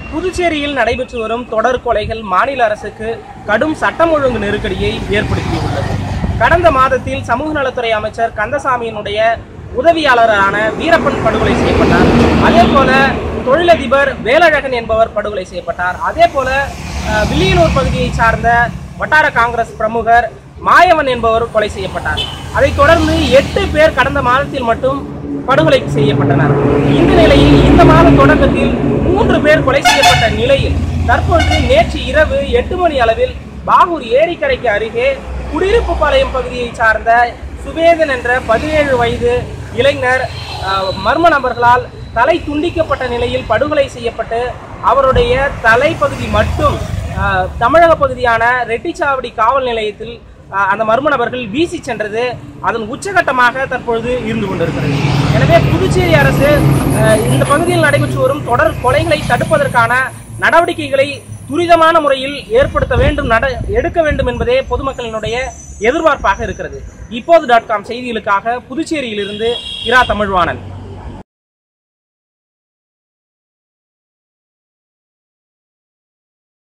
புதுச்சேரியில் நடைபெற்று வரும் தொடர் கொலைகள் மாநில அரசுக்கு கடும் சட்டம் ஒழுங்கு நெருக்கடியை ஏற்படுத்தியுள்ளது கடந்த மாதத்தில் சமூக நலத்துறை அமைச்சர் கந்தசாமியினுடைய உதவியாளரான வீரப்பன் படுகொலை செய்யப்பட்டார் அதே போல தொழிலதிபர் வேலழகன் என்பவர் படுகொலை செய்யப்பட்டார் அதே போல அஹ், வில்லியனூர் பகுதியை சார்ந்த வட்டார காங்கிரஸ் பிரமுகர் மாயவன் என்பவர் கொலை செய்யப்பட்டார் அதைத் தொடர்ந்து எட்டு பேர் கடந்த மாதத்தில் மட்டும் படுகொலை செய்யப்பட்டனர் இந்த நிலையில் இந்த மாத தொடக்கத்தில் மூன்று பேர் கொலை செய்யப்பட்ட நிலையில் தற்பொழுது நேற்று இரவு எட்டு மணி அளவில் பாகூர் ஏரிக்கரைக்கு அருகே குடியிருப்பு பாளையம் பகுதியை சார்ந்த சுவேதன் என்ற பதினேழு வயது இளைஞர் அஹ், மர்ம நபர்களால் தலை துண்டிக்கப்பட்ட நிலையில் படுகொலை செய்யப்பட்டு அவருடைய தலைப்பகுதி மட்டும் அஹ், தமிழக பகுதியான ரெட்டிச்சாவடி காவல் நிலையத்தில் அஹ், அந்த மர்ம நபர்கள் வீசி சென்றது அதன் உச்சகட்டமாக தற்பொழுது இருந்து கொண்டிருக்கிறது எனவே புதுச்சேரி அரசு அஹ், இந்த பகுதியில் நடைபெற்று வரும் தொடர் கொலைகளை தடுப்பதற்கான நடவடிக்கைகளை துரிதமான முறையில் ஏற்படுத்த வேண்டும் நட எடுக்க வேண்டும் என்பதே பொதுமக்களினுடைய எதிர்பார்ப்பாக இருக்கிறது இப்போது டாட் காம் செய்திகளுக்காக புதுச்சேரியிலிருந்து இரா தமிழ்வாணன்